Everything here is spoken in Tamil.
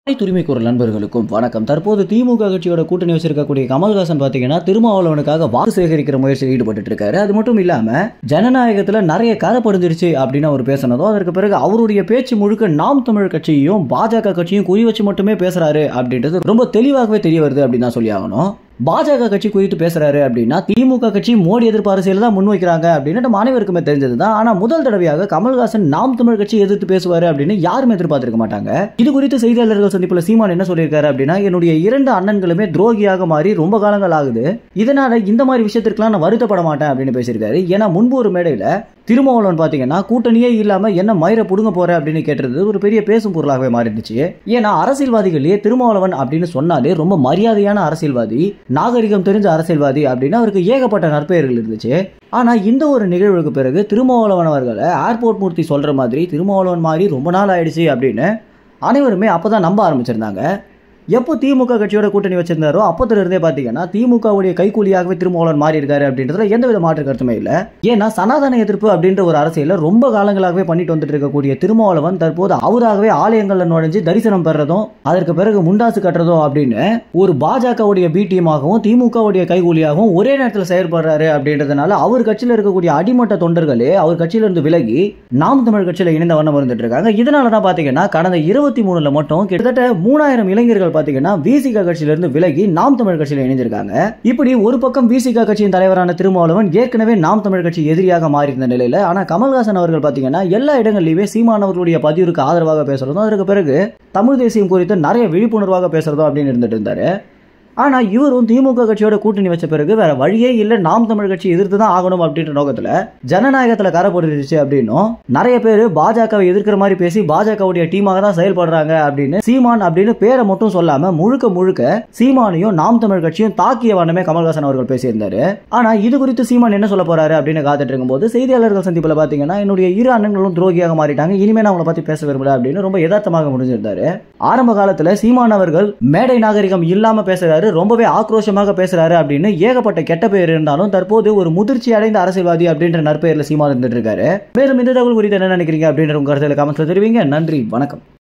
அனைத்து உரிமை குரல் நண்பர்களுக்கும் வணக்கம் தற்போது திமுக கட்சியோட கூட்டணி வச்சிருக்கக்கூடிய கமல்ஹாசன் பாத்தீங்கன்னா திருமாவளவனுக்காக வாக்கு சேகரிக்கிற முயற்சியில் ஈடுபட்டு இருக்காரு அது மட்டும் இல்லாம ஜனநாயகத்துல நிறைய கதை படிஞ்சிருச்சு அப்படின்னு அவர் பேசினதும் அதற்கு பிறகு அவருடைய பேச்சு முழுக்க நாம் தமிழ் கட்சியையும் பாஜக கட்சியும் குறி வச்சு மட்டுமே பேசுறாரு அப்படின்றது ரொம்ப தெளிவாகவே தெரிய வருது அப்படின்னு தான் சொல்லி ஆகணும் பாஜக கட்சி குறித்து பேசுறாரு அப்படின்னா திமுக கட்சி மோடி எதிர்ப்பு அரசியல் தான் முன்வைக்கிறாங்க அப்படின்னு நம்ம அனைவருக்குமே தெரிஞ்சது தான் ஆனா முதல் தடவையாக கமல்ஹாசன் நாம் தமிழ் கட்சி எதிர்த்து பேசுவாரு அப்படின்னு யாருமே எதிர்பார்த்திருக்க மாட்டாங்க இது குறித்து செய்தியாளர்கள் சந்திப்புல சீமான் என்ன சொல்லியிருக்காரு அப்படின்னா என்னுடைய இரண்டு அண்ணன்களுமே துரோகியாக மாறி ரொம்ப காலங்கள் ஆகுது இதனால இந்த மாதிரி விஷயத்திற்கெல்லாம் நான் வருத்தப்பட மாட்டேன் அப்படின்னு பேசியிருக்காரு ஏன்னா முன்பு ஒரு மேடையில திருமாவளவன் பாத்தீங்கன்னா கூட்டணியே இல்லாம என்ன மயிரை புடுங்க போற அப்படின்னு கேட்டது ஒரு பெரிய பேசும் பொருளாகவே மாறிடுச்சு ஏன்னா அரசியல்வாதிகளே திருமாவளவன் அப்படின்னு சொன்னாலே ரொம்ப மரியாதையான அரசியல்வாதி நாகரிகம் தெரிஞ்ச அரசியல்வாதி அப்படின்னு அவருக்கு ஏகப்பட்ட நற்பெயர்கள் இருந்துச்சு ஆனா இந்த ஒரு நிகழ்வுக்கு பிறகு திருமாவளவன் அவர்களை ஏர்போர்ட் மூர்த்தி சொல்ற மாதிரி திருமாவளவன் மாதிரி ரொம்ப நாள் ஆயிடுச்சு அப்படின்னு அனைவருமே அப்பதான் நம்ப ஆரம்பிச்சிருந்தாங்க எப்போ திமுக கட்சியோட கூட்டணி வச்சிருந்தாரோ அப்பத்துல இருந்தே பாத்தீங்கன்னா திமுகவுடைய கைக்கூலியாகவே திருமாவளவன் மாறி இருக்காரு அப்படின்றதுல எந்த வித மாற்று கருத்துமே இல்ல ஏன்னா சனாதன எதிர்ப்பு அப்படின்ற ஒரு அரசியல ரொம்ப காலங்களாகவே பண்ணிட்டு வந்துட்டு இருக்கக்கூடிய திருமாவளவன் தற்போது அவராகவே ஆலயங்கள்ல நுழைஞ்சு தரிசனம் பெறதும் அதற்கு பிறகு முண்டாசு கட்டுறதும் அப்படின்னு ஒரு பாஜகவுடைய பி டீமாகவும் திமுகவுடைய கைகூலியாகவும் ஒரே நேரத்தில் செயல்படுறாரு அப்படின்றதுனால அவர் கட்சியில இருக்கக்கூடிய அடிமட்ட தொண்டர்களே அவர் கட்சியில இருந்து விலகி நாம் தமிழ் கட்சியில இணைந்த வண்ணம் இருந்துட்டு இருக்காங்க இதனால தான் பாத்தீங்கன்னா கடந்த இருபத்தி மூணுல மட்டும் கிட்டத்தட்ட மூணாயிரம் இளைஞர்கள் பாத்தீங்கன்னா விசிக கட்சியில இருந்து விலகி நாம் தமிழ் கட்சியில இணைஞ்சிருக்காங்க இப்படி ஒரு பக்கம் விசிக கட்சியின் தலைவரான திருமாவளவன் ஏற்கனவே நாம் தமிழ் கட்சி எதிரியாக மாறி இருந்த நிலையில ஆனா கமல்ஹாசன் அவர்கள் பாத்தீங்கன்னா எல்லா இடங்கள்லயுமே சீமானவர்களுடைய பதிவுக்கு ஆதரவாக பேசுறதும் அதற்கு பிறகு தமிழ் தேசியம் குறித்து நிறைய விழிப்புணர்வாக பேசுறதும் அப்படின்னு இருந்துட்டு இருந்தாரு ஆனா இவரும் திமுக கட்சியோட கூட்டணி வச்ச பிறகு வேற வழியே இல்ல நாம் தமிழ் கட்சி எதிர்த்து தான் ஆகணும் அப்படின்ற நோக்கத்துல ஜனநாயகத்துல கரை போட்டுருச்சு அப்படின்னும் நிறைய பேர் பாஜகவை எதிர்க்கிற மாதிரி பேசி பாஜகவுடைய டீமாக தான் செயல்படுறாங்க அப்படின்னு சீமான் அப்படின்னு பேரை மட்டும் சொல்லாம முழுக்க முழுக்க சீமானையும் நாம் தமிழ் கட்சியும் தாக்கிய வண்ணமே கமல்ஹாசன் அவர்கள் பேசியிருந்தாரு ஆனா இது குறித்து சீமான் என்ன சொல்ல போறாரு அப்படின்னு காத்துட்டு இருக்கும்போது செய்தியாளர்கள் சந்திப்புல பாத்தீங்கன்னா என்னுடைய இரு அண்ணன்களும் துரோகியாக மாறிட்டாங்க இனிமே நான் அவங்கள பத்தி பேச விரும்பல அப்படின்னு ரொம்ப யதார்த்தமாக முடிஞ்சிருந்தாரு ஆரம்ப காலத்துல சீமான் அவர்கள் மேடை நாகரிகம் இல்லாம பேசுறாரு ரொம்பவே ஆக்ரோஷமாக பேசுறாரு அப்படின்னு ஏகப்பட்ட கெட்ட பெயர் இருந்தாலும் தற்போது ஒரு முதிர்ச்சி அடைந்த அரசியல்வாதி அப்படின்ற நற்பெயர்ல சீமான் இருந்துட்டு இருக்காரு மேலும் இந்த தகவல் குறித்து என்ன நினைக்கிறீங்க அப்படின்ற உங்க கருத்துல கமெண்ட்ஸ்ல தெரிவிங்க நன்றி வணக்கம்